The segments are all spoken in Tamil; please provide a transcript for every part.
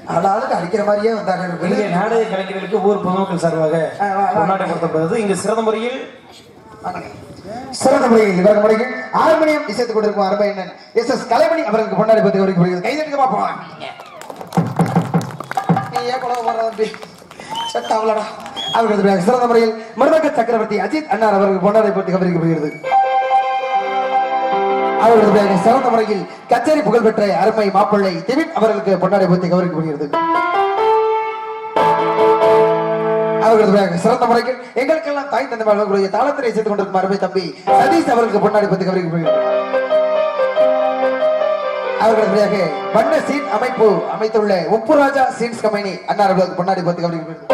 ஆளாளுக்கு அடிக்கிற மாதிரியே வந்தாங்க இங்கே வெளியே நாடக கலைஞர்களுக்கு ஊர் பொதுமக்கள் சார்பாக ஆ, வா, வா. கொண்டாடப்படுகிறது இங்கு சிறந்த முறையில் சிறந்த முறையில் இவர்கள் முறையில் ஹார்மோனியம் இசைத்துக் கொண்டிருக்கும் அருமை அண்ணன் எஸ் எஸ் கலைமணி அவர்களுக்கு பொன்னாடி பத்தி வருகிறது கைதட்டுக்கு பார்ப்போம் நீ ஏன் குழந்தை போடுற தம்பி செட் ஆகலடா அவர்களது பிறகு சிறந்த முறையில் மருதக சக்கரவர்த்தி அஜித் அண்ணார் அவர்களுக்கு பொன்னாடை பற்றி கவனிக்கப்படுகிறது அவர்களது பிறகு சிறந்த முறையில் கச்சேரி புகழ்பெற்ற அருமை மாப்பிள்ளை திவின் அவர்களுக்கு பொன்னாடை பற்றி கவனிக்கப்படுகிறது அவர்களது பிறகு சிறந்த முறையில் எங்களுக்கெல்லாம் தாய் தந்தை வழங்கக்கூடிய தாளத்தினை செய்து கொண்டிருக்கும் அருமை தம்பி சதீஷ் அவர்களுக்கு பொன்னாடை பற்றி கவனிக்கப்படுகிறது அவர்களது பிறகு வண்ண சீன் அமைப்பு அமைத்துள்ள உப்பு ராஜா சீன்ஸ் கம்பெனி அண்ணா அவர்களுக்கு பொன்னாடி பத்தி கவனிக்கப்படுகிறது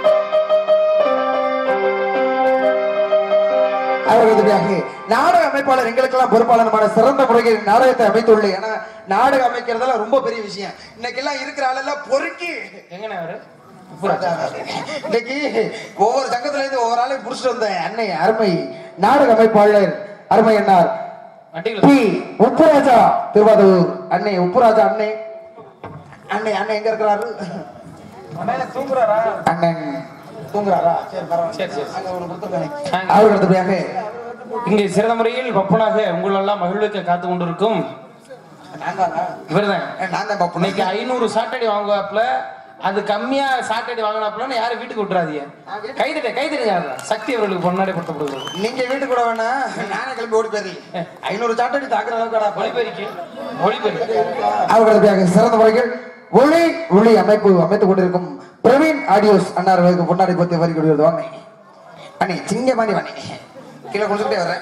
அவர்களது பிறகு நாடக அமைப்பாளர் எங்களுக்கெல்லாம் பொறுப்பாளருமான சிறந்த முறையில் நாடகத்தை அமைத்துள்ள ஏன்னா நாடகம் அமைக்கிறதெல்லாம் ரொம்ப பெரிய விஷயம் இன்னைக்கு எல்லாம் இருக்கிற ஆளெல்லாம் பொறுக்கி எங்கண்ணே அவரு இன்னைக்கு ஒவ்வொரு சங்கத்துல இருந்து ஒவ்வொரு ஆளையும் புடிச்சிட்டு வந்த அன்னை அருமை நாடக அமைப்பாளர் அருமை அண்ணார் வண்டிகள் பி உப்புராஜா திருவாதூர் அன்னை உப்புராஜா அன்னை அன்னை அண்ணன் எங்க இருக்கிறாரு தூங்குறாரா அண்ணன் தூங்குறாரா சரி பரவாயில்ல சரி, சரி. அங்க ஒரு கொடுத்துருக்காங்க ஆ. அவர்கள் அடுத்தபடியாக இங்கே சிறந்த முறையில் பப்பனாக உங்களெல்லாம் மகிழ்விக்க காத்து கொண்டிருக்கும் நான் தானா? இவர்தான் ஏ, நான் தான் பாப்பு இன்னைக்கு ஐநூறு சாட்டடி வாங்குவாப்புல அது கம்மியா சாட்டடி வாங்கினாப்புல யாரும் வீட்டுக்கு விட்டுறாதீங்க கைதட்ட கைதட்டுங்க அதான். சக்தி அவர்களுக்கு பொன்னாடை படுத்தப்படுகிறது நீங்க வீட்டுக்கு கூட வேணா நானே கிளம்பி ஓடி போயிடுறேன் ஐநூறு சாட்டடி தாக்குற அளவுக்கு ஒளிபெருக்கி ஒளிபெருக்கி அவர்களுக்காக சிறந்த முறைகள் ஒளி ஒளி அமைப்பு அமைத்துக் கொண்டிருக்கும் பிரவீன் ஆடியோஸ் அண்ணார்களுக்கு பொன்னாடி பத்தி வரி கொடுக்கிறது வாங்க அண்ணே சிங்க மாதிரி வாணி கீழே கொடுத்துட்டே வர்றேன்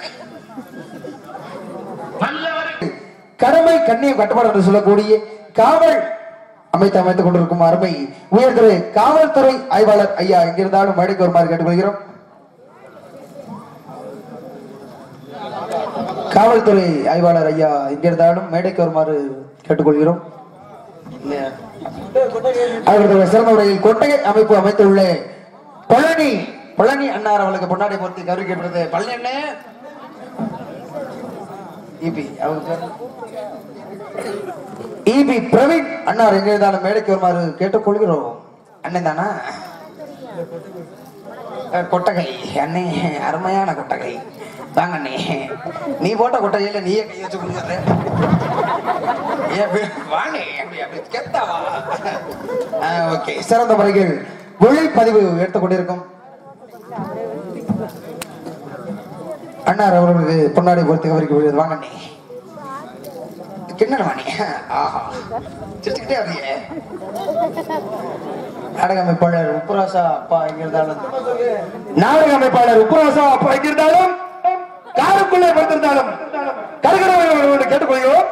கடமை கண்ணியம் கட்டுப்பாடு என்று சொல்லக்கூடிய காவல் அமைத்து அமைத்துக் கொண்டிருக்கும் அருமை உயர்திரு காவல்துறை ஆய்வாளர் ஐயா எங்கிருந்தாலும் மழைக்கு வருமாறு கேட்டுக்கொள்கிறோம் காவல்துறை ஆய்வாளர் ஐயா எங்கிருந்தாலும் மேடைக்கு வருமாறு கேட்டுக்கொள்கிறோம் அவர்களுடைய சிறந்த முறையில் கொட்டகை அமைப்பு அமைத்துள்ள பழனி பழனி அண்ணார் அவர்களுக்கு பொன்னாடி பொருத்தி கௌரவிக்கப்படுது பழனி அண்ணே இபி அவங்க பேர் இபி பிரவீன் அண்ணார் எங்க இருந்தாலும் மேடைக்கு வருமாறு கேட்டுக்கொள்கிறோம் அண்ணன் தானா அஹ், கொட்டகை அண்ணே அருமையான கொட்டகை வாங்க அண்ணே நீ போட்ட கொட்டகையில நீயே கை வச்சு கொடுக்குற ஏன் வே- வாங்க அப்படி அப்படி கெத்தா வா ஓகே சிறந்த முறைகள் ஒளிப்பதிவு எடுத்துக் கொண்டிருக்கும் அண்ணார் அவர்களுக்கு பொன்னாடி பொறுத்து கவரிக்க வாங்க அண்ணே கிண்ண வாணி ஆஹா சிரிச்சுக்கிட்டே வரையே நாடக அமைப்பாளர் உப்புராசா அப்பா எங்க இருந்தாலும் நாடக அமைப்பாளர் உப்புராசா அப்பா எங்க இருந்தாலும் காருக்குள்ளே படுத்திருந்தாலும் கருகரவை கேட்டுக்கொள்கிறோம்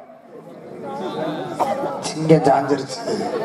சிங்கம் சாஞ்சிருச்சு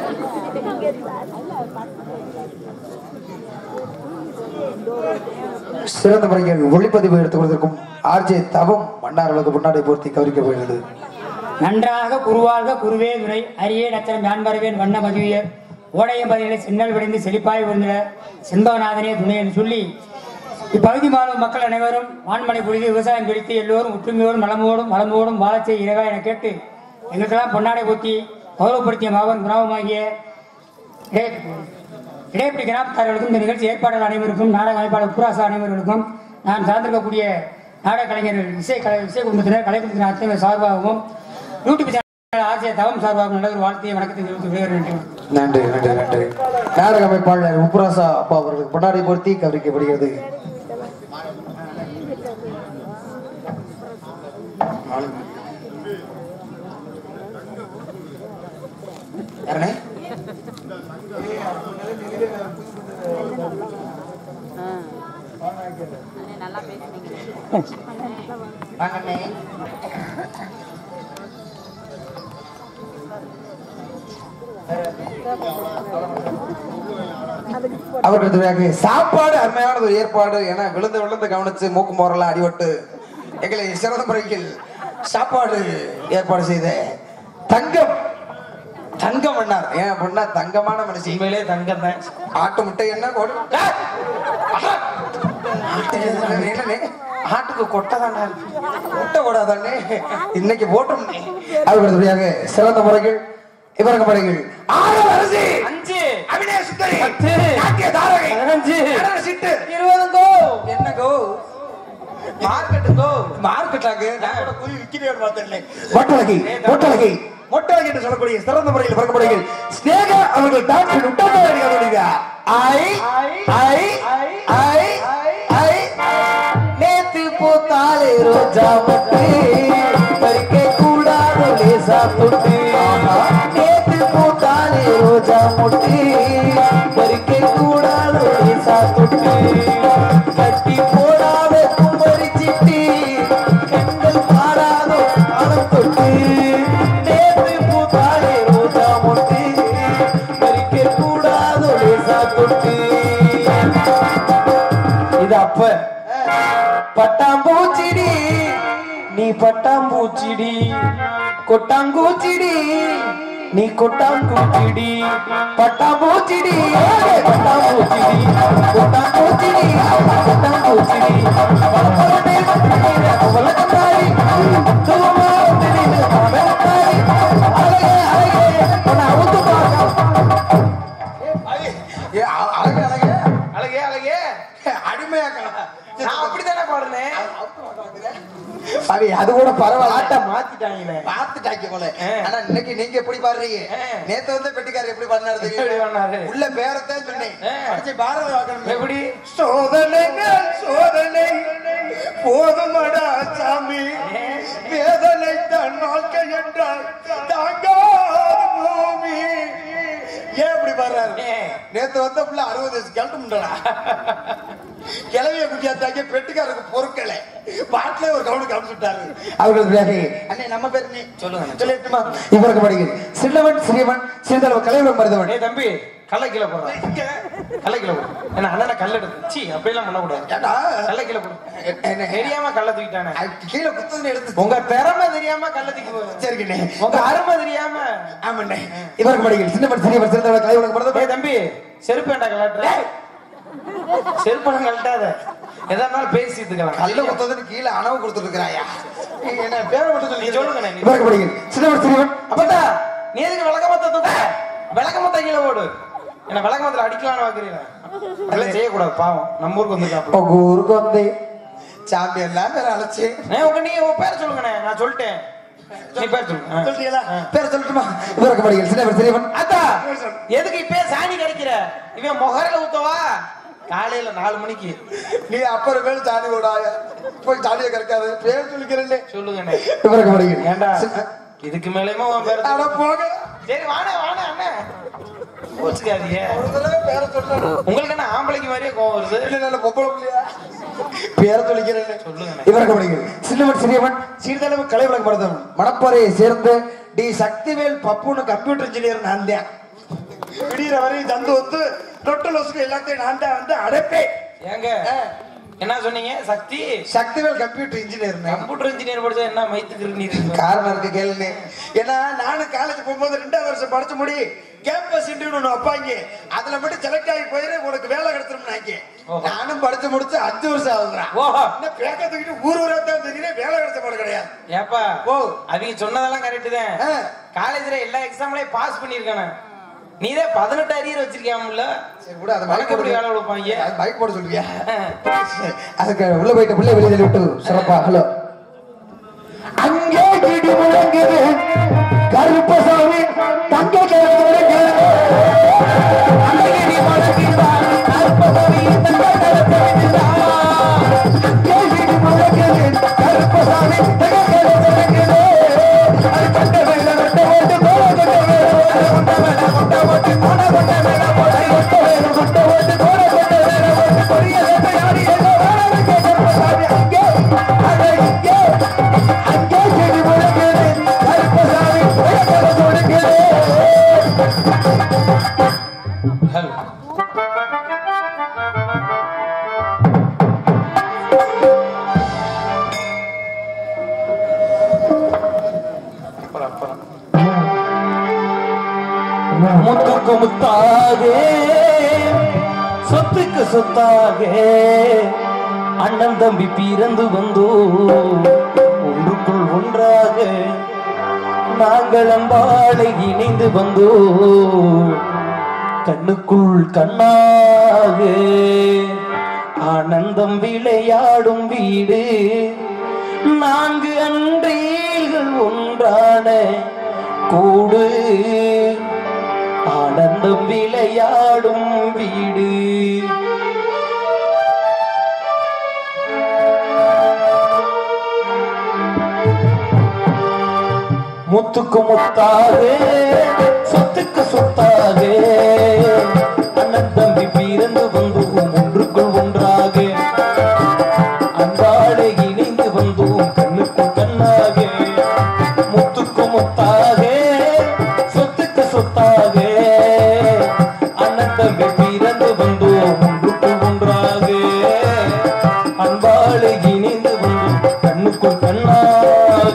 சிறந்த முறையில் ஒளிப்பதிவு எடுத்துக் கொள்வதற்கும் ஆர்ஜே தவம் மன்னார்களுக்கு முன்னாடி பூர்த்தி கவரிக்கப்படுகிறது நன்றாக குருவாழ்க குருவே துணை அரியே நச்சரம் யான்பறவேன் வண்ண மகிழ்விய ஓடைய பதிலை சின்னல் விடைந்து செழிப்பாய் விழுந்திட செண்பகநாதனே துணை என்று சொல்லி இப்பகுதி மாணவ மக்கள் அனைவரும் வான்மழை பொழுது விவசாயம் பிடித்து எல்லோரும் ஒற்றுமையோடும் நலமோடும் வளமோடும் வாழச் செய்ய இறைவா என கேட்டு எங்களுக்கெல்லாம் பொன்னாடை போத்தி கௌரவப்படுத்திய மாவன் குணாவமாகிய இடை- இடைப்படி கிராமத்தார்களுக்கும் இந்த நிகழ்ச்சி ஏற்பாளர் அனைவருக்கும் நாடக அமைப்பாளர் புராசா அனைவர்களுக்கும் நான் சார்ந்திருக்கக்கூடிய நாடக கலைஞர்கள் இசை கலை இசை குடும்பத்தினர் கலை குடும்பத்தினர் அத்தனை சார்பாகவும் யூடியூப் சேனல் ஆசிய தவம் சார்பாகவும் நல்ல ஒரு வாழ்த்தையை வணக்கத்தை தெரிவித்து விடைபெறுகின்றேன் நன்றி நன்றி நன்றி நாடக அமைப்பாளர் உப்புராசா அப்பா அவர்களுக்கு பொன்னாடை பொருத்தி கவரிக்கப்படுகிறது யாருண்ணே? நல்லா பேசுனீங்க வாங்கண்ணே. அவர்கள் துணையாக சாப்பாடு அருமையான ஒரு ஏற்பாடு என விழுந்து விழுந்து கவனிச்சு மூக்கு மோரெல்லாம் அடிபட்டு எங்களை சிறந்த முறையில் சாப்பாடு ஏற்பாடு செய்த தங்கம் தங்கம் என்னார் ஏன் அப்படின்னா தங்கமான மனுஷன் உண்மையிலே தங்கம் தான் ஆட்டு முட்டை என்ன கொடு டேய்! ஆஹா! ஆட்டு எதுனா என்னண்ணே? ஆட்டுக்கு கொட்டை தானே கொட்டை கூடாதானே இன்னைக்கு போட்டோம்னே அவர்களுடைய சிறந்த முறைகள் இவரங்க முறைகள் ஆறு அரசி அஞ்சு அபிநய சுந்தரி பத்து. நாட்டிய தாரகை பதினஞ்சு நடன சிட்டு இருபது கோ என்ன கோ மார்க்கெட்டு கோ மார்க்கெட்டாங்க நான் கூட போய் விக்கிறேன் பார்த்தேன் மொட்டழகி மொட்டழகி மொட்டழகி என்று சொல்லக்கூடிய சிறந்த முறையில் பிறக்கப்படுகிறது ஸ்னேகா அவர்கள் டாக்டர் உட்டமாக ஐ ஐ ஐ ஐ நேத்து போத்தாலே ரோஜா பட்டு பறிக்க கூடாது லேசா தொட்டு நேத்து போத்தாலே ரோஜா மொட்டு பறிக்க கூடாது லேசா தொட்டு கட்டி போடாத குமரி சிட்டி கண்கள் பாடாதோ ஆழம் தொட்டு நேத்து போத்தாலே ரோஜா மொட்டு பறிக்க கூடாது லேசா தொட்டு இது அப்ப பட்டாம்பூச்சிடி நீ பட்டாம்பூச்சிடி கொட்டாங்கூச்சிடி நீ கொட்டாங்கூச்சிடி பட்டாம்பூச்சிடி பட்டாம்பூச்சிடி கொட்டாங்கூச்சிடி கொட்டாங்கூச்சிடி வளப்பலமே வளக்கந்தாரி தூமா திடீர்னு வளக்கந்தாரி அழகே அழகே உன்னை அவுத்து பார்க்க ஏ, அ- அழகு அழகு அழகே அழகே அடிமையாக்கலாம் நான் அப்படித்தானே பாடுனேன் சரி அது கூட பரவாயில்ல பாட்டை மாத்திட்டாங்களே பார்த்துட்டாங்க போல ஆ. ஆனா இன்னைக்கு நீங்க எப்படி பாடுறீங்க ஆ. நேத்து வந்து பெட்டிக்காரர் எப்படி பண்ணாரு எப்படி தெரியும் பண்ணாரு? உள்ள பேரத்தான் சொன்னேன் ஆ. படிச்சு பாரத வாக்கணும் எப்படி சோதனைகள் சோதனை போதுமடா சாமி வேதனை தன் வாழ்க்கை என்றால் தாங்காத பூமி ஏன் இப்படி பாடுறாரு ஏன்? நேத்து வந்த புள்ள அறுபது வயசு கிளட்டு முண்டா கிளவிய குட்டியாத்தாக்க பெட்டுக்காரருக்கு பொருட்களை பாட்டிலே ஒரு கவுனுக்கு அனுப்பிச்சுட்டாரு அவர்களுக்கு அண்ணே நம்ம பேர் நீ சொல்லுங்க. சொல்லிட்டுமா இவருக்கு படிக்கிறது சின்னவன் சிறியவன் சிறிதளவு கலைவன் மருதவன் ஏய் தம்பி கல்லை கீழே போடுறேன் கல்லை கீழே போடு என்ன அண்ணனை கல் எடுத்து சீ அப்படியெல்லாம் பண்ணக்கூடாது ஏண்டா கல்லை கீழே போடு என்ன தெரியாம கல்லை தூக்கிட்டானே அது கீழே குத்துன்னு எடுத்து உங்க திறமை தெரியாம கல்லை தூக்கி போ. சரிங்கண்ணே உங்க அருமை தெரியாம ஆமாண்ணே இவருக்கு படிக்கிறது சின்னவன் சிறியவன் சிறிதளவு கலைவனுக்கு மருதவன் ஏய் தம்பி செருப்பு ஏண்டா கலாட்டுற செருப்பெல்லாம் கழட்டாத எதா இருந்தாலும் பேசிட்டுக்கலாம் கல்ல குத்ததுன்னு கீழே அணவு கொடுத்துட்டு இருக்கிறாயா என்ன பேரை மட்டும் நீ சொல்லி சொல்லுங்கண்ணே, நீ இவருக்கு படிக்கிறது சின்னவன் சிறியவன் அப்பதா நீ எதுக்கு விளக்கமத்த தூக்க விளக்கமத்த கீழே ஓடு என்ன விளக்கமத்துல அடிக்கலாம்னு பாக்குறீங்க அதெல்லாம் செய்யக்கூடாது பாவம் நம்ம ஊருக்கு வந்துருக்காப்ல உங்க ஊருக்கு வந்து சாமி எல்லாம் பேர் அழைச்சு ஏன் உங்க நீங்க உங்க பேரை சொல்லுங்கண்ணே நான் சொல்லிட்டேன் நீ பேர் சொல்லுங்க ஆ. சொல்லிட்டீங்களா பேரை சொல்லட்டுமா இவருக்கு படிக்கிறது சின்னவன் சிறியவன் அத்தா எதுக்கு இப்பயே சாணி கிடைக்கிற இவன் முகரையில ஊத்தவா காலையில நாலு மணிக்கு நீ அப்புறம் மேல சாணி விடாய போய் சாணியை கறக்காது பேர் சொல்லிக்கிறேன் சொல்லுங்கண்ணே இவருக்கு படிக்கிறது ஏண்டா இதுக்கு மேலேயுமா உன் பேர் அட போக சரி வாணே வாணே அண்ணே கோச்சுக்காதீங்க ஒரு தடவை பேரை சொல்றேன் உங்களுக்கு என்ன ஆம்பளைக்கு மாதிரியே கோவம் வருது இல்ல நல்ல பொம்பளை பிள்ளையா பேரை சொல்லிக்கிறேன் சொல்லுங்கண்ணே இவருக்கு படிக்கிறது சின்னவன் சிறியவன் சிறிதளவு கலை விளக்கு மருதவன் மணப்பாறையை சேர்ந்து டி சக்திவேல் பப்புன்னு கம்ப்யூட்டர் இன்ஜினியர் நான் தான் விடிகிற வரையும் தந்து வந்து டொட்டல் வசதி எல்லாத்தையும் நான் தான் வந்து அடைப்பேன் ஏங்க என்ன சொன்னீங்க Sakthi Sakthivel computer engineer computer engineer படிச்சா என்ன மைத்துக்கு நீ காரணம் இருக்கு கேளுங்க ஏன்னா நானும் காலேஜ் போகும்போது ரெண்டாவது வருஷம் படிச்சு முடி கேம்பஸ் இன்டர்வியூ ஒன்று வைப்பாங்க அதுல மட்டும் செலக்ட் ஆகி போயிரு உனக்கு வேலை கிடைச்சிரும்னாங்க ஓஹோ. நானும் படிச்சு முடிச்சு அஞ்சு வருஷம் ஆகுதுறான் ஓஹோ என்ன பேக்க தூக்கிட்டு ஊர் ஊரா தான் தெரியுது வேலை கிடைச்ச போல கிடையாது ஏப்பா ஓ. அவங்க சொன்னதெல்லாம் கரெக்ட் தான் ஆ. காலேஜ்ல எல்லா எக்ஸாம்லயும் பாஸ் பண்ணிருக்கானே நீதான் பதினெட்டு அரியர் வச்சிருக்கியாமல சரி விட அது உனக்கு எப்படி வேலை கொடுப்பாங்க அது பைக் போட சொல்றியா ஆ. அதுக்கு உள்ள போயிட்டு பிள்ளை வெளியே தள்ளி விட்டு சிறப்பா ஹலோ அங்கே இடி முழங்குது கருப்பசாமி தங்க கிழங்கு அந்த இடி முழங்குதா கருப்பசாமி தங்க கிழங்கு அங்கே இடி முழங்குது கருப்பசாமி தங்க கிழங்கு அது கட்ட மேல கட்ட ஓட்டு கோல கட்ட மேல கொண்ட மேல கொண்ட ஓட்டு கோல கொண்ட மேல போட கொண்ட மேல கொண்ட ஓட்டு கோல கொண்ட மேல ஓட்டு கொடிய யாரி எல்லாம் வேலை கருப்பசாமி அங்கே அட இங்கே அங்கே செடி முழங்குது கருப்பசாமி உலகம் கொடுக்குது ஹலோ அப்புறம் அப்புறம் முத்துக்கு முத்தாக சொத்துக்கு சொத்தாக அண்ணன் தம்பி பிறந்து வந்தோ ஒன்றுக்குள் ஒன்றாக நாங்கள் அன்பாலை இணைந்து வந்தோம் கண்ணுக்குள் கண்ணாக ஆனந்தம் விளையாடும் வீடு நான்கு அன்றைகள் ஒன்றான கூடு ஆனந்தம் விளையாடும் வீடு முத்துக்கு முத்தாக சொத்துக்கு சொத்தாக அண்ணன் தம்பி பிறந்து வந்தோம் ஒன்றுக்குள் ஒன்றாக அன்பாட இணைந்து வந்தோம் கண்ணுக்குள் கண்ணாக முத்துக்கு முத்தாக சொத்துக்கு சொத்தாக அண்ணன் தம்பி பிறந்து வந்தோம் ஒன்றுக்குள் ஒன்றாக அன்பாட இணைந்து வந்தோம் கண்ணுக்குள் கண்ணாக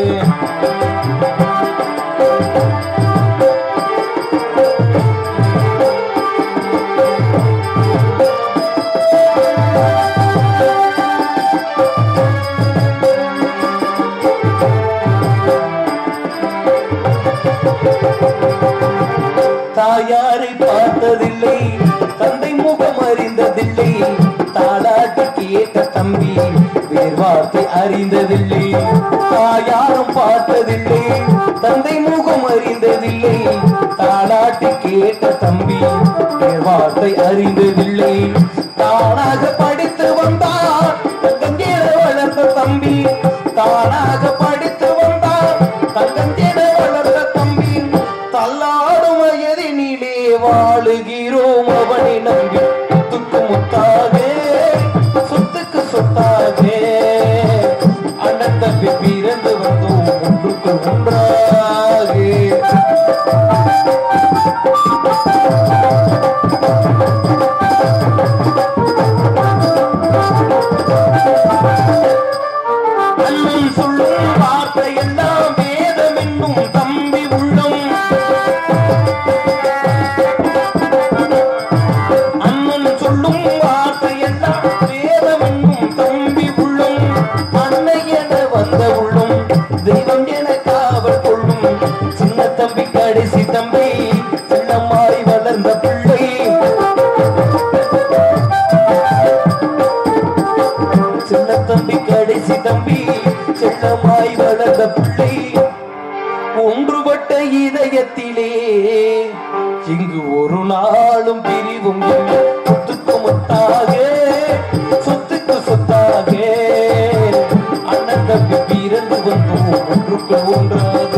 தாயாரை பார்த்ததில்லை தந்தை முகம் அறிந்ததில்லை தாலாட்டு கேட்ட தம்பி வேறு வார்த்தை அறிந்ததில்லை தாயாரும் பார்த்ததில்லை தந்தை முகம் அறிந்ததில்லை தாலாட்டு கேட்ட தம்பி வேறு வார்த்தை அறிந்ததில்லை தானாக படித்து வந்தார் தங்கஞ்சேர வளர்ந்த தம்பி தானாக படித்து வந்தார் தங்கஞ்சேர வளர்ந்த தம்பி தள்ளாடும் வயதினிலே வாழுகிறோம் அவனை நம்பி முத்துக்கு முத்தாகே சொத்துக்கு சொத்தாகே அண்ணன் தம்பி பிறந்து வந்தோம் ஒன்றுக்கு ஒன்றாகே அண்ணன் சொல்லும் வார்த்தை எல்லாம் வேதம் என்னும் தம்பி உள்ளம் அண்ணன் சொல்லும் வார்த்தை எல்லாம் வேதம் என்னும் தம்பி உள்ளம் அன்னை என வந்த உள்ளம் தெய்வம் என காவல் கொள்ளும் சின்ன தம்பி கடைசி தம்பி செல்லம்மாய் வளர்ந்த பிள்ளை சின்ன தம்பி கடைசி தம்பி செல்லமாய் வளர்ந்த பிள்ளை ஒன்றுபட்ட இதயத்திலே இங்கு ஒரு நாளும் பிரிவும் இல்லை. சொத்துக்கு முத்தாக சொத்துக்கு சொத்தாக அண்ணன் தம்பி பிறந்து வந்தோம் ஒன்றுக்கு ஒன்றாக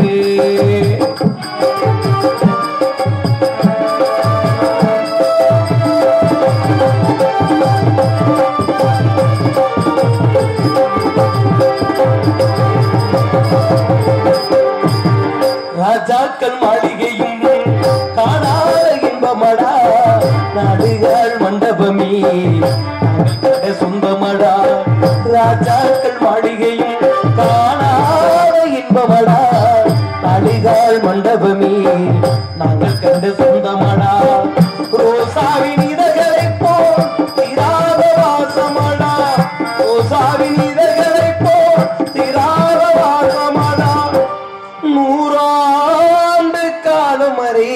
ராஜாக்கள் மாளிகையும் காணாத இன்பமடா நாடுகள் மண்டபமே நாங்கள் கண்ட சொந்தமடா ராஜாக்கள் மாளிகையும் காணாத இன்பமடா நாடுகள் மண்டபமே நாங்கள் கண்ட சொந்தமடா ரோசாவின் இதழ்களை போல் திராத வாசமடா ரோசாவின் இதழ்களை போல் திராத வாசமடா நூறாண்டு காலம் வரை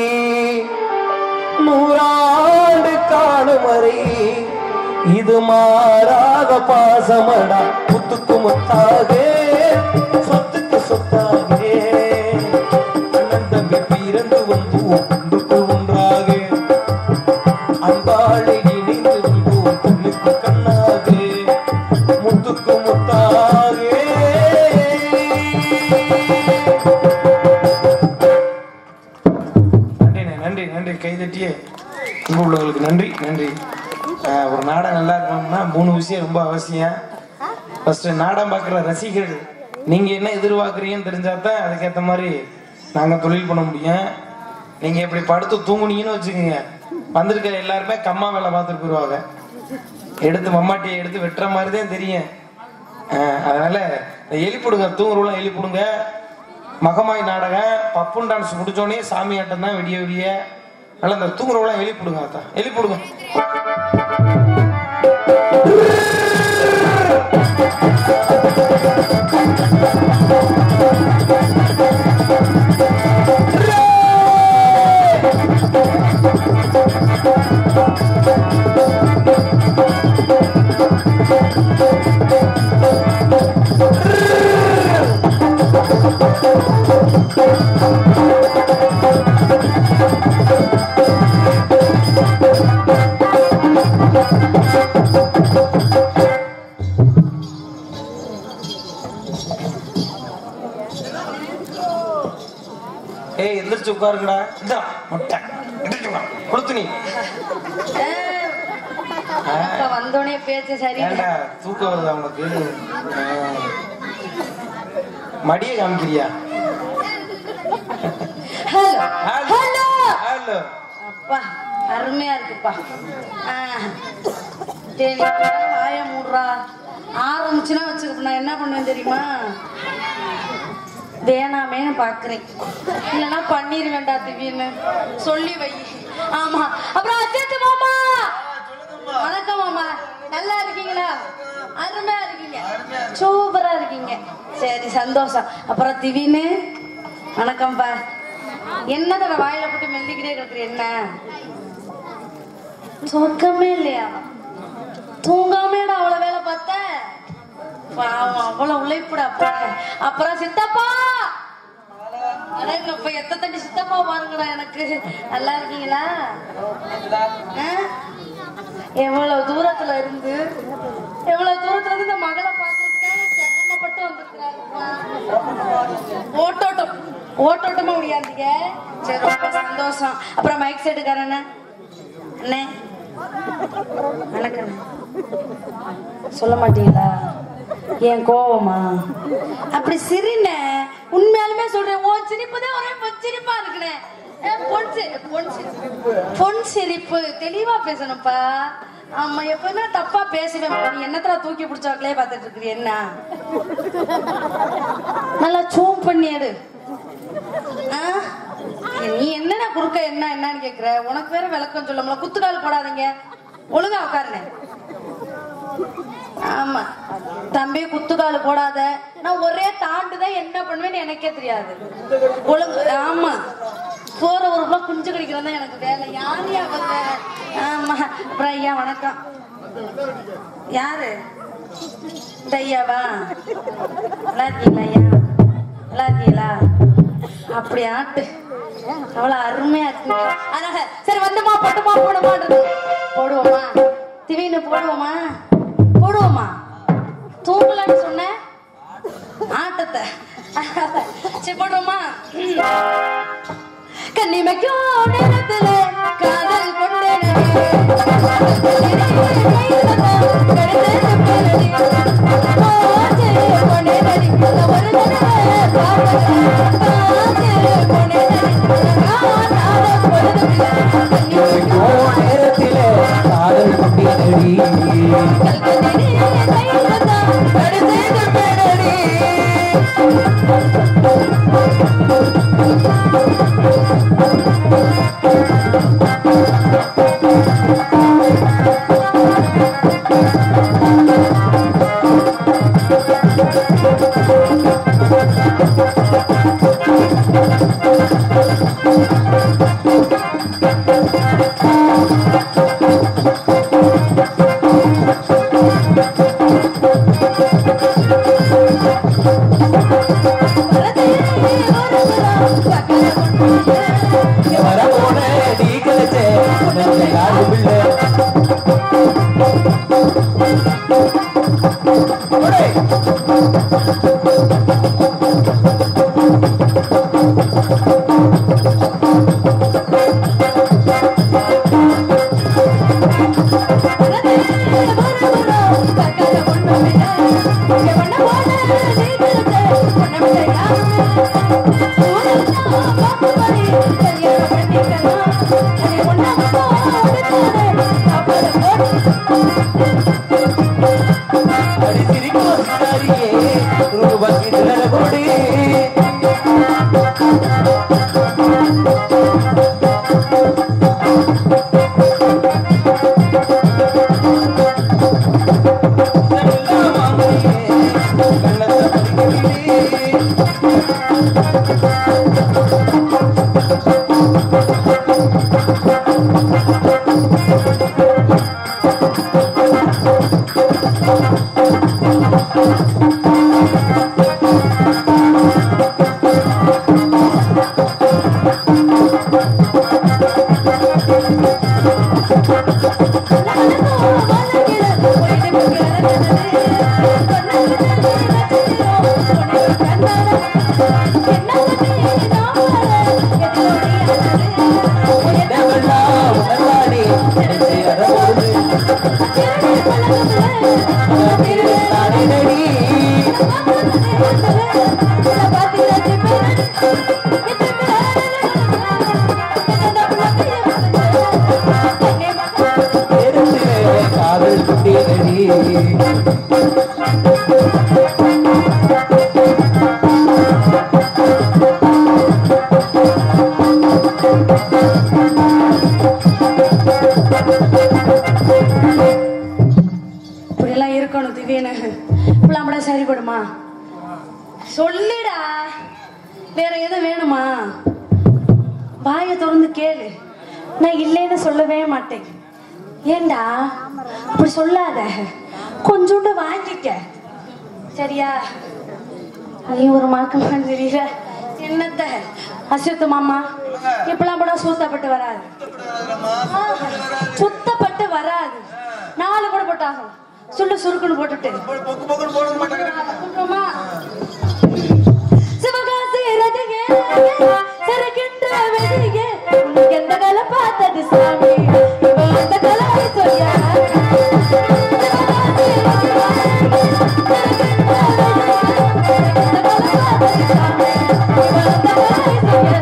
நூறாண்டு காலம் வரை இது மாறாத பாசமடா முத்துக்கு முத்தாக சொத்துக்கு சொத்தாக அண்ணன் தம்பி பிறந்து வந்து ஒன்றுக்கு ஒன்றாக அன்பாளை இணைந்து வந்தோம் கண்ணுக்கு கண்ணாக முத்துக்கு முத்தாக நன்றிண்ணே நன்றி நன்றி கைதட்டியே இங்க உள்ளவங்களுக்கு நன்றி நன்றி ஆஹ் ஒரு நாடகம் நல்லா இருக்கணும்னா மூணு விஷயம் ரொம்ப அவசியம் ஃபர்ஸ்ட் நாடகம் பார்க்குற ரசிகர்கள் நீங்க என்ன எதிர்பார்க்குறீங்கன்னு தெரிஞ்சா தான் அதுக்கேற்ற மாதிரி நாங்க தொழில் பண்ண முடியும் நீங்க இப்படி படுத்து தூங்குனீங்கன்னு வச்சுக்கோங்க வந்திருக்கிற எல்லாருமே கம்மா வேலை பார்த்துட்டு போயிடுவாங்க எடுத்து மம்மாட்டியை எடுத்து வெட்டுற மாதிரி தான் தெரியும் ஆஹ் அதனால இந்த எலிப்புடுங்க தூங்குறவங்களாம் எலிப்புடுங்க மகமாய் நாடகம் பப்புன் டான்ஸ் முடிச்சோடனே சாமி ஆட்டம் தான் விடிய விடிய அதனால இந்த தூங்குறவங்களாம் எலிப்புடுங்க அத்தா எலிப்புடுங்க சூப்பரா இருக்குடா இதா முட்டை கொடுத்து நீ இப்ப வந்தோடனே பேச்சு சரியில்லை ஏன்டா தூக்கம் வருதா உனக்கு ஆ. மடியை காமிக்கிறியா ஹலோ ஹலோ. ஹலோ ஹலோ அப்பா அருமையா இருக்குப்பா ஆ. டேய், நீ இப்பதான் வாய மூடுறா ஆரம்பிச்சுன்னா வச்சுக்க நான் என்ன பண்ணுவேன் தெரியுமா வேணாமேன்னு பாக்குறேன் இல்லைன்னா பண்ணிருவேன்டா திடீர்னு சொல்லி வை ஆமா அப்புறம் அஜித் மாமா வணக்கம் மாமா நல்லா இருக்கீங்களா அருமையா இருக்கீங்க சூப்பரா இருக்கீங்க சரி சந்தோஷம் அப்புறம் திடீர்னு வணக்கம்ப்பா என்னதோட வாயில போட்டு மெல்லிக்கிட்டே கிடக்குற என்ன தூக்கமே இல்லையா தூங்காமேடா அவ்வளவு வேலை பார்த்த பாவம் அவ்வளவு உழைப்புடாப்பா அப்புறம் சித்தப்பா அடங்கப்பா எத்த தண்டி சித்தப்பா பாருங்கடா எனக்கு நல்லா இருக்கீங்களா ஆ? எவ்வளவு தூரத்துல இருந்து எவ்வளவு தூரத்துல இருந்து இந்த மகளை பார்க்கறதுக்காக சிரமப்பட்டு வந்திருக்கிறாருப்பா ஓட்டோட்டம் ஓட்டோட்டமா முடியாதீங்க சரி ரொம்ப சந்தோஷம் அப்புறம் மைக் செட்டுக்காரண்ணே அண்ணே வணக்கம் சொல்ல மாட்டீங்களா என் கோவமா அப்படி சிரிண்ண உண்மையாலுமே சொல்றேன் உன் சிரிப்பு தான் ஒரே பொன் சிரிப்பா இருக்குனே அஹ் பொன் சி- பொன் சிரிப்பு பொன் சிரிப்பு தெளிவா பேசணும்ப்பா ஆமா எப்பவுமே தப்பா பேசுவேன் நீ என்னத்துல தூக்கி பிடிச்சவங்களே பார்த்துட்டு இருக்கிறீ என்ன நல்லா சூம் பண்ணி எடு ஆ? நீ என்னடா குறுக்க என்ன என்னன்னு கேக்குற உனக்கு வேற விளக்கம் சொல்ல முடியல குத்துக்கால் போடாதீங்க ஒழுங்கா உட்காருங்க ஆமா தம்பி குத்துக்கால் போடாத நான் ஒரே தாண்டுதான் என்ன பண்ணுவேன்னு எனக்கே தெரியாது ஒழுங்கு ஆமா போற ஒரு குஞ்சு கடிக்கிறது தான் எனக்கு வேலை யார் யா வந்த ஆமா அப்புறம் ஐயா வணக்கம் யாரு இந்த ஐயாவா நல்லா இருக்கீங்களா ஐயா நல்லா இருக்கீங்களா அப்படி ஆட்டு அவ்வளவு அருமையா இருக்கு அழக சரி வந்துமா பட்டுமா போடுமான்றது போடுவோமா திடீர்னு போடுவோமா போடுவோமா தூங்கலான்னு சொன்ன ஆட்டத்தை சரி போடுவோமா கண்ணிமைக்கும் நேரத்துல காதல் கொண்டேனடி நேரத்திலே காதல் கொண்டேனடி வரமோன நீ கிடைச்சே உனக்கு யாரும் இல்லை கல்யாணம் பண்ணிக்கலாம் இப்படியெல்லாம் இருக்கணும் திடீர்னு இப்பெல்லாம் கூட சரிப்படுமா சொல்லுடா வேற எதுவும் வேணுமா வாயை திறந்து கேளு நான் இல்லைன்னு சொல்லவே மாட்டேன் ஏண்டா அப்படி சொல்லாத கொஞ்சோண்டு வாங்கிக்க சரியா நீ ஒரு மாக்கமா தெரியல என்னத்த அசுத்த மாமா இப்பெல்லாம் கூட சூத்தப்பட்டு வராது ஆ, சுத்தப்பட்டு வராது நாலு கூட போட்டாகும் சுள்ளு சுருக்குன்னு போட்டுட்டு கூப்பிடுவோமா? சிவகாசி ரதியே, சறுக்கின்ற வெடியே, உனக்கு எந்த கலை பார்த்தது சாமி இவன் அந்த கலை சொல்லியா சிவகாசி ரதியே, சறுக்கின்ற வெடியே, உனக்கு எந்த கலை பார்த்தது சாமி இவன் அந்த கலை சொல்லியா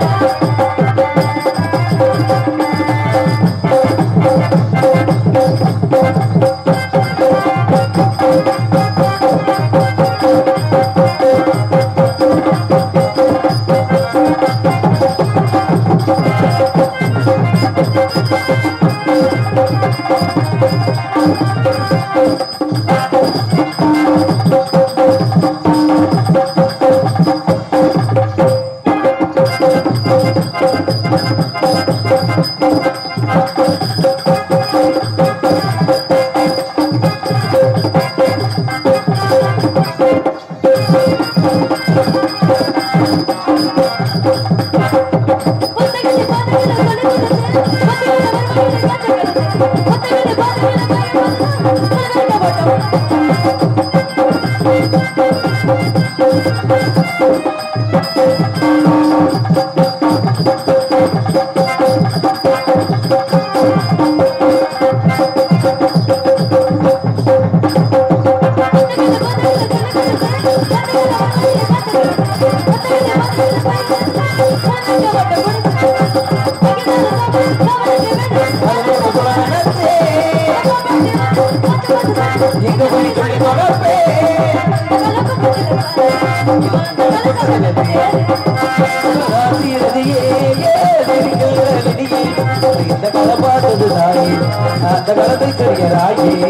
இந்த கதை பார்த்தது தாயே அந்த காலத்தை தெரியறாயே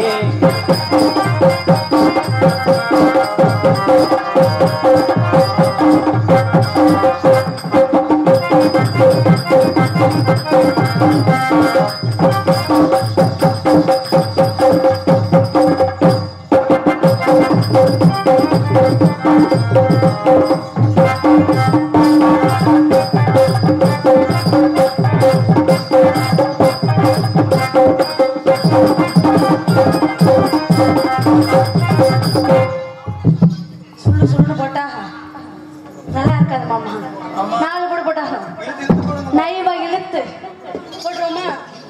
சுள்ளு சுள்ளுன்னு போட்டாக நல்லா இருக்காது மாமா நாலு கூட போட்டாக நைவா இழுத்து போட்டுருவோமா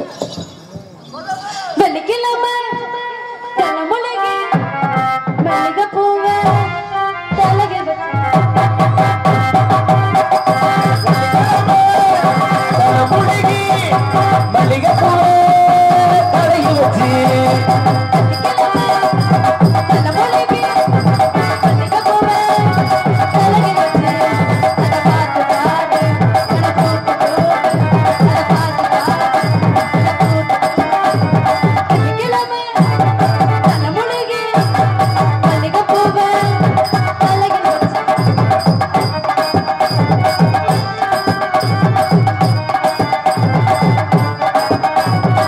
வெள்ளிக்கிழமை தலைமுழுகி மல்லிகை பூவை தலைகை முழுகி மல்லிகை பூ தலையில் வச்சு தலைமுழுகி மல்லிகை பூவை தலைகை வச்சு அதை பார்த்து பாடு அதை போட்டு போடு அதை பார்த்து பாடு வெள்ளிக்கிழமை தலைமுழுகி மல்லிகை பூவை தலைகை வச்சு ஆ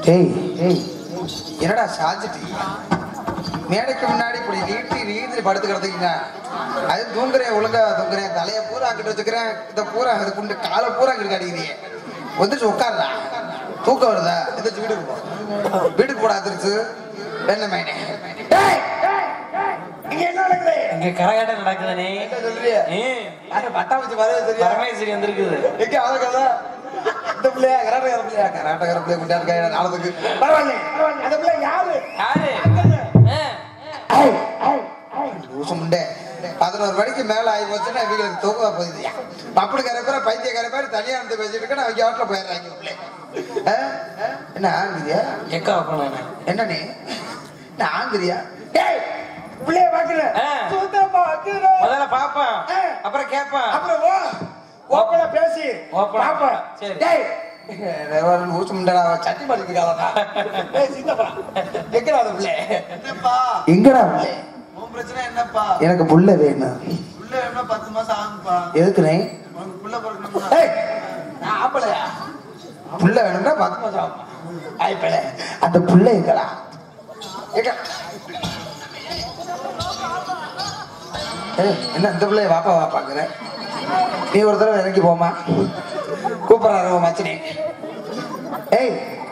ஏய் ஏய் என்னடா சாஞ்சிட்டீங்க மேடைக்கு முன்னாடி இப்படி நீட்டி நீட்டி படுத்து கிடந்தீங்க அது தூங்குறேன் ஒழுங்கா தூங்குறேன் தலைய பூரா அங்கிட்டு வச்சுக்கிறேன் இத பூரா அது குண்டு காலை பூரா அங்கிட்டு அடிக்கிறீங்க வந்துச்சு உட்காருடா தூக்கம் வருதா எந்திரிச்சு வீட்டுக்கு போ வீட்டுக்கு போடா திருச்சு என்ன மேனே டேய் இங்க என்ன நடக்குது இங்க கரகாட்டம் நடக்குதுனே என்ன சொல்றிய யாரு பட்டாம்பூச்சி வரவே தெரியும் பரமேஸ்வரி வந்திருக்குது எங்க அவங்க கதை இந்த பிள்ளையா கராட்டக்கார பிள்ளையா கராட்டக்கார பிள்ளைய கொண்டாரு இருக்காங்க நாளத்துக்கு பரவாயில்ல பரவாயில்ல அந்த பிள்ளை யாரு யாரு லூசுமுண்டே பதினோரு மணிக்கு மேல ஆகி போச்சுன்னா இவங்களுக்கு தூக்க போகுது அப்படி கரை பேர பைத்தியக்கார பேர் தனியா இருந்து பேசிட்டு இருக்கேன் அவங்க வீட்டுல போயிடுறாங்க பிள்ளை ஆ? என்ன ஆங்குறியா எக்கா வைக்கணும் என்ன நீ என்ன ஆங்குறியா டேய் பிள்ளைய பாக்குற ஆ. சுத்தமா பாக்குற முதல்ல பாப்பேன் ஆ. அப்புறம் கேட்பேன் அப்புறம் ஓ ஓப்பனா பேசி ஓப்பனா. பாப்பா சரி. டேய் ஊச்சு முண்டடா சட்டி பண்ணிருக்காளா ஏய் சித்தப்பா எங்கடா அந்த பிள்ளை என்னப்பா எங்கடா பிள்ளை உன் பிரச்சனை என்னப்பா எனக்கு புள்ள வேணும் புள்ள என்ன பத்து மாசம் ஆகும்பா எதுக்குனே உனக்கு புள்ள பிறக்கணும்னா ஏய் நான் ஆம்பளையா புள்ள வேணும்னா பத்து மாசம் ஆகுமா ஆயிப்பல அந்த புள்ள எங்கடா எங்க ஏய் என்ன இந்த பிள்ளைய வாப்பா வாப்பாங்கிற நீ ஒரு தடவை இறங்கி போமா கூப்பிடுறாரு உன் மச்சனே ஏய்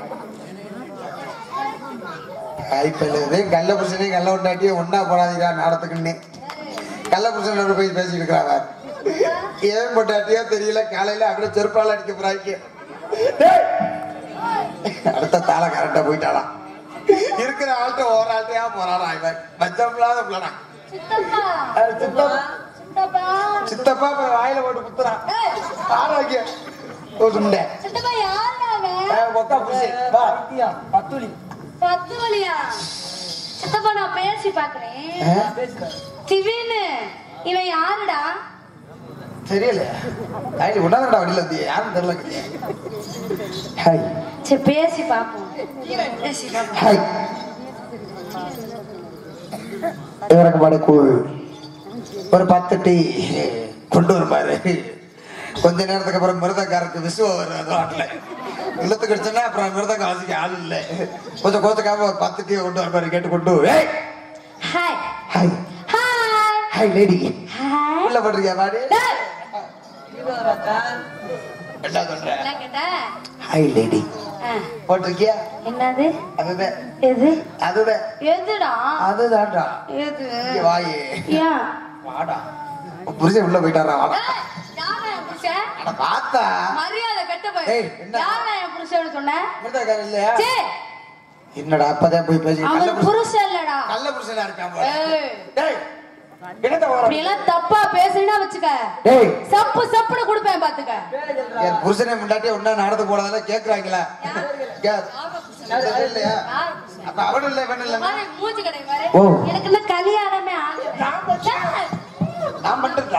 ஐப்பல இதே கள்ள புருஷனையும் கள்ள உண்டாட்டியும் ஒன்னா போடாதீரா நாடத்துக்குன்னு கள்ள புருஷனோட போய் பேசிட்டு இருக்கிறாங்க ஏன் பொட்டாட்டியோ தெரியல காலையில அப்படியே செருப்பால அடிக்க போறாங்க டேய்! அடுத்த தாள கரெக்டா போயிட்டாளாம் இருக்கிற ஆள்கிட்ட ஒரு ஆள்கிட்டயா போறானா இவன் பச்சம் இல்லாத பிள்ளனா சித்தப்பா அது சித்தப்பா சித்தப்பா சித்தப்பா போய் வாயில போட்டு குத்துறான் ஆரோக்கியம் ஓ சுண்டை சித்தப்பா யாருடா அவன் ஒக்கா புருஷன் வா பத்துலி பத்து வழியா சித்தப்பா நான் பேசி பாக்குறேன் திடீர்னு இவன் யாருடா தெரியல ஐடி உடனடா வண்டியில வந்து யாரும் தெரியல ஹாய் சரி பேசி பாப்போம் பேசி பாப்போம் ஹாய் இவருக்கு பாடு கூழ் ஒரு பத்து டீ கொண்டு வருமாறு கொஞ்ச நேரத்துக்கு அப்புறம் மிருதக்காரருக்கு விசுவ வரும் ரோட்ல இழுத்து கிடச்சுன்னா அப்புறம் மிருதங்க வாசிக்க ஆள் இல்லை கொஞ்சம் கோத்துக்காம ஒரு பத்து டீ கொண்டு வருமாறு கேட்டு கொண்டு ஏய் hi hi hi hi lady hi உள்ள பண்றியா பாடி டேய், என்ன சொல்ற என்ன கேட்ட ஹாய் லேடி ஆ, போட்டிருக்கியா என்னது அதுதான் எது அதுதான் எதுடா அதுதான்டா எது இங்க வாயே ஏன் வாடா உன் புருஷன் உள்ள போயிட்டாரா வாடா ஏய், யாரா என் புருஷன் அட பார்த்தா மரியாதை கெட்ட ஏய், போய் என்ன? யாரா என் புருஷன் சொன்ன மிருதக்காரன் இல்லையா சே என்னடா அப்பதான் போய் பேசி கள்ள அவன் புருஷன் புருஷன் இல்லடா கள்ள புருஷனா இருக்கான் போல. ஏய் டேய் என்னத்த வர இப்படி எல்லாம் தப்பா பேசுனா வச்சுக்க டேய் சப்பு சப்புன்னு கொடுப்பேன் பாத்துக்க என் புருஷனை முன்னாடி ஒன்னா நடந்து போனதெல்லாம் கேக்குறாங்களா கே- இது இல்லையா அப்ப அவனும் இல்ல இவனும் இல்ல பாரு, மூஞ்சி கடை பாரு. ஓ. எனக்கு இன்னும் கல்யாணமே ஆகல. டேய், நான் மட்டும்டா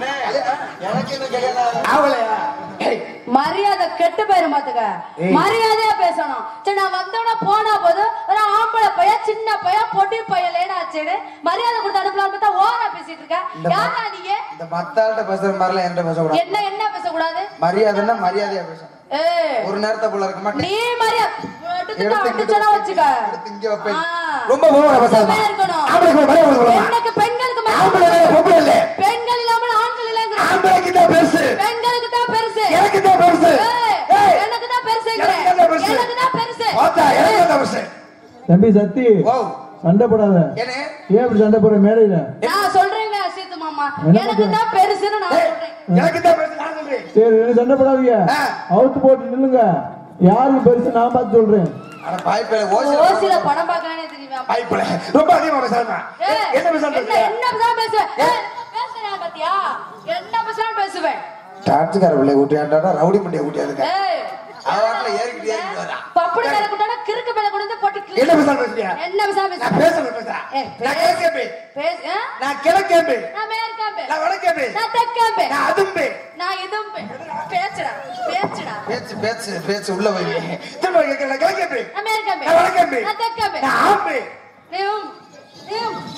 எனக்கு என்ன கல்யாணம் ஆகலையா டேய் மரியாதை கெட்டு போயிரும் பாத்துக்க ஏய். மரியாதையா பேசணும் சரி நான் வந்தோட போனா போது ஒரு ஆம்பளை பையன் சின்ன பையன் பொடி பையன் லேடா ஆச்சுன்னு மரியாதை கொடுத்து அனுப்பலாம்னு பார்த்தா ஓரா பேசிட்டு இருக்க இந்த ம- யாரா நீங்க இந்த மத்தாள்கிட்ட பேசுற மாதிரிலாம் என்கிட்ட பேசக்கூடாது என்ன என்ன பேசக்கூடாது மரியாதைன்னா மரியாதையா பேசணும் ஏய் ஒரு நேரத்தை போல இருக்க மாட்டேன் நீ மரியாதை எடுத்துட்டா எடுத்து அடிச்சனா வச்சுக்க எடுத்து இங்க வைப்பேன். ஆ. ரொம்ப ஓவரா பேசாதம்மா. சும்மா இருக்கணும். ஆம்பளைக்கு ஒரு மரியாதை கொடுக்கணுமா? பெண்ணுக்கு பெண்களுக்கு ஆம்பளை மரியாதை. இல்ல, பொம்பளை இல்ல. பெண்கள் இல்லாமல் ஆண்கள் இல்லைங்கிற ஆம்பளைக்கு தான் பெருசு. பெண்களுக்கு தான் பெருசு எனக்கு தான் பெருசு. ஏய், ஏய், எனக்கு தான் பெருசுங்கிற எனக்கு தான் பெருசு. எனக்கு தான் பெருசு பார்த்தா, எனக்கு தான் பெருசு. தம்பி சத்தி ஓ, சண்டை போடாத ஏனே? ஏன் இப்படி சண்டை போடுற மேடையில நான் சொல்றேங்க சீத்து மாமா என்ன எனக்கு பண்ற? தான் பெருசுன்னு நான் ஏய், சொல்றேன் எனக்கு தான் பெருசு, நான் சொல்றேன். சரி ரெண்டு சண்டை போடாதீங்க ஆ. அவுத்து போட்டு நில்லுங்க யாருக்கு பெருசு நான் பார்த்து சொல்றேன் அட, பாய்ப்பையில ஓசில ஓசில படம் பார்க்கலானே தெரியுமா பாய்ப்பையில. ரொம்ப அதிகமா பேசாதம்மா. ஏய், ஏய், என்ன பேசாம என்ன பேசுற? என்ன பேசாம பேசுவேன் ஏய், பேசுறேன் பாத்தியா என்ன பேசாம பேசுவேன் டாக்ஸிக்கார பிள்ளை கூட்டியாண்டாடா, ரவுடி மண்டியை கூட்டியாந்துக்க. ஏய் அவ வாட்டுல ஏறிக்கிட்டு ஏறிக்கிட்டு வரா. பப்படி மேல கொண்டாட கிறுக்கு மேல கொண்டு வந்து போட்டு கிறுக்கு. என்ன பேசாம பேசுறியா? என்ன பேசாம நான் பேசுவேன் பேசுறேன், பேசுறேன். ஏய், நான் கிழக்கேம்பி. பேசு ஆ? நான் கிழக்கேம்பி. நான் மேற்காம்பே நான் வடக்கேம்பி. நான் தெற்காம்பே நான் அதும்பி. நான் இதுவும் பேச்சுடா பேச்சுடா பேச்சு பேச்சு பேச்சு உள்ள போய் திரும்ப கேட்கிறேன், நான் கிழக்கேம்பி. நான் மேற்காம்பே நான் வடக்கேம்பி. நான் தெற்காம்பே நான் ஆம்பி. நீயும் நீயும்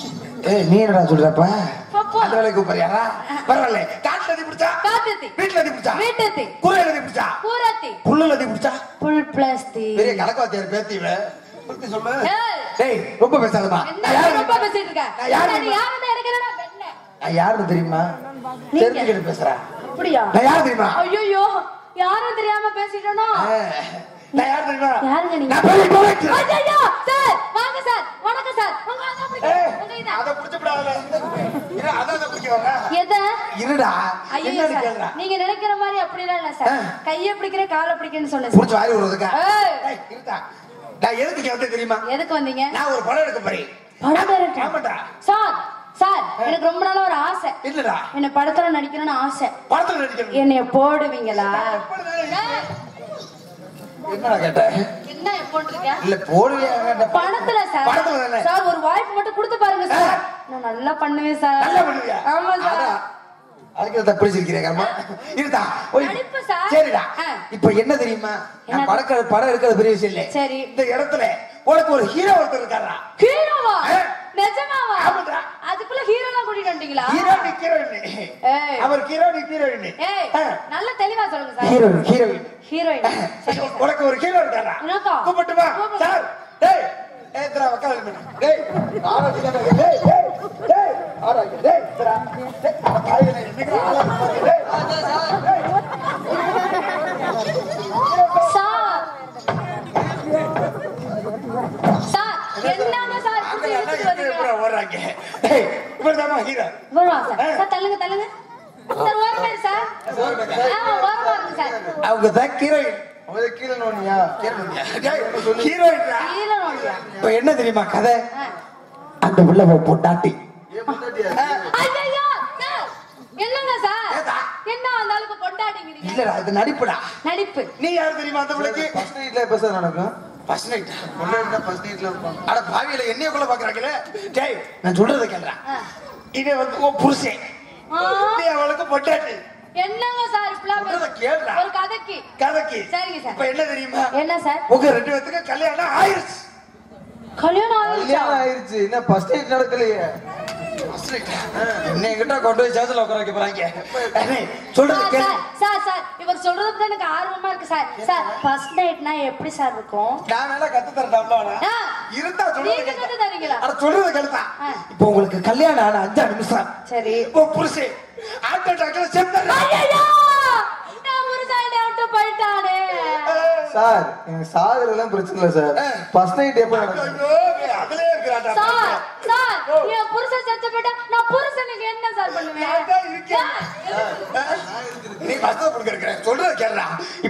ஏய் நீ என்னடா சொல்றப்ப போ, போ. அந்த வேலைக்கு கூப்பிடுறியாடா பரவாயில்ல காட்டுல எதி பிடிச்சா காட்டுத்தி வீட்டுல எதி பிடிச்சா வீட்டத்தி குறை எதி பிடிச்சா பூரத்தி புல்லுல எதி பிடிச்சா புல் பிளாஸ்தி பெரிய கணக்காத்தியார் பேத்தி இவ பத்தி சொல்லு ஏய், டேய் ரொம்ப பேசாதமா என்ன ரொம்ப பேசிட்டு இருக்க நான் யாரு நீ யாருன்னு எனக்கு என்னடா வெண்ணெய்? நான் யாருன்னு தெரியுமா நீங்க. தெரிஞ்சுக்கிட்டு பேசுறேன் அப்படியா நான் யாரு தெரியுமா ஐயோ யாரும் தெரியாம பேசிட்டோனோ ஆ, நான் யாரு தெரியுமா யாருங்க நீங்க? நான் பெரிய collector. ஐயோ சார் வாங்க சார் வணக்கம் சார் உங்க அதான் ஏய், பிடிக்கும் உங்க இதா அதை புடிச்சு விடாதல. இரு, அதான் அதை பிடிக்க வர்றேன். எதை இருடா ஐயோ என்னன்னு சார் கேளுடா. நீங்க நினைக்கிற மாதிரி அப்படிலாம் இல்ல சார் ஆ. கைய பிடிக்கிற காலை பிடிக்கிறேன்னு சொன்னேன் புடிச்சு வாரி விடுறதுக்கா? ஏய். ஏய், இருடா. நான் எதுக்கு இங்க வந்தேன் தெரியுமா எதுக்கு வந்தீங்க நான் ஒரு படம் எடுக்க போறேன் படம் director. ஆமாடா சார் சார் எனக்கு ரொம்ப நாளா ஒரு ஆசை இல்லடா என்ன படத்துல நடிக்கணும்னு ஆசை படத்துல நடிக்கணும் என்னைய போடுவீங்களா ஏய், என்னடா கேட்ட என்ன போட்டிருக்க இல்ல போடுவியா கேட்ட படத்துல சார் படத்துல தானே சார் ஒரு வாய்ப்பு மட்டும் கொடுத்து பாருங்க சார் நான் நல்லா பண்ணுவேன் சார் நல்லா பண்ணுவியா ஆமா சார் அதான். அதுக்கு தான் பிடிச்சிருக்கிறேன் கர்மா இருடா ஓய். நடிப்பு சார். சரிடா ஆ. இப்ப என்ன தெரியுமா நான் என்னது? படக்க படம் எடுக்கிறது பெரிய விஷயம் இல்ல சரி. இந்த இடத்துல உனக்கு ஒரு ஹீரோ ஒருத்தர் இருக்காரா ஹீரோவா ஆ. நிஜமாவா ஆமாடா. அதுக்குள்ள ஹீரோலாம் கூட்டிட்டு வந்துட்டீங்களா ஹீரோயின் ஹீரோயின் ஏய். அவர் ஹீரோயின் ஹீரோயின் ஏய் நல்ல தெளிவா சொல்லுங்க சார் ஹீரோயின் ஹீரோயின் ஹீரோயின் சரி சார் உனக்கு ஒரு ஹீரோ இருக்காரா எனக்கா? கூப்பிட்டுமா கூப்பிடு. சார் டேய் ஏய் திரா வக்கால டேய் ஆராய்ச்சி தானே. டேய் டேய் டேய் ஆராய்ச்சி டேய் திரா டேய் அட பாவிகளே, என்னைக்கு ஆராய்ச்சி பாருங்க. டேய் சார் சார் என்னங்க சார் இப்படி அங்க இழுத்துட்டு எல்லாம் எப்படி வந்தீங்க? ஓடுறாங்க டேய் இவர்தாம்மா ஹீரோ வருவா சார் சார் தள்ளுங்க தள்ளுங்க சார் ஓரமா இரு சார் ஆ ஓரமா இருங்க சார் அவங்க தான் ஹீரோயின் அவங்க கீழே நோனியா ஹீரோயின் கீழே நோண்டியா இப்ப என்ன தெரியுமா கதை ஆ. அந்த உள்ள பொட்டாட்டி ஏன் பொண்டாட்டியா ஐயையோ, சார் என்னங்க சார் ஏதா? என்ன அந்த ஆளுக்கு கொண்டாடிங்கிறீங்க இல்லடா இது நடிப்புடா நடிப்பு நீ யாரு தெரியுமா அந்த பிள்ளைக்கு ஃபர்ஸ்ட் நைட்ல எப்ப சார் நடக்கும் ஃபர்ஸ்ட் நைட் பொண்டாட்டினா ஃபர்ஸ்ட் நைட்ல இருப்பாங்க அட பாவியில என்னைய கூட பாக்குறாங்களே டேய் நான் சொல்றதை கேளுடா ஆ. இவன் வந்து உன் புருஷன் ஆ. நீ அவளுக்கு பொட்டாட்டி என்னங்க சார் இப்படிலாம் சொல்றத பேச- கேளுடா. ஒரு கதைக்கு கதைக்கு சரிங்க சார். இப்ப என்ன தெரியுமா என்ன சார் உங்க ரெண்டு பேத்துக்கு கல்யாணம் ஆயிருச்சு கல்யாணம் ஆயிடுச்சா கல்யாணம் ஆயிருச்சு என்ன ஃபர்ஸ்ட் நைட் நடக்கலையே First night. என்னை எங்கிட்ட கொண்டு போய் சேத்துல உட்கார வைக்க போறாங்க அண்ணே, சொல்றத சார், கேளு சார், சார் சார் இவர் சொல்றது தான் எனக்கு ஆர்வமா இருக்கு சார் சார் ஃபர்ஸ்ட் நைட்னா எப்படி சார் இருக்கும் நான் வேணா கத்து தரேன் ஆ. இருந்தா சொல்றது நீங்க கேளு. கத்து தரீங்களா அட சொல்றது கேளுதா ஆ. இப்போ உங்களுக்கு கல்யாணம் ஆன அஞ்சா நிமிஷம் சரி உன் புருஷன் ஹார்ட் அட்டாக்ல செத்தாரு ஐயையோ! நான் புருஷன் என்னை விட்டு போயிட்டானே சார் எனக்கு சாகுறதெல்லாம் பிரச்சனை இல்லை சார் ஃபர்ஸ்ட் நைட் எப்ப நடக்கும் ஐயோ அதுலயே இருக்கிறாடா சார் சார் என் புருஷன் செத்து போயிட்டா நான் புருஷனுக்கு என்ன சார் பண்ணுவேன் நான் தான் இருக்கேன். சார், எதுக்கு? நீ வசதி கொடுக்க சொல்றத கேளுடா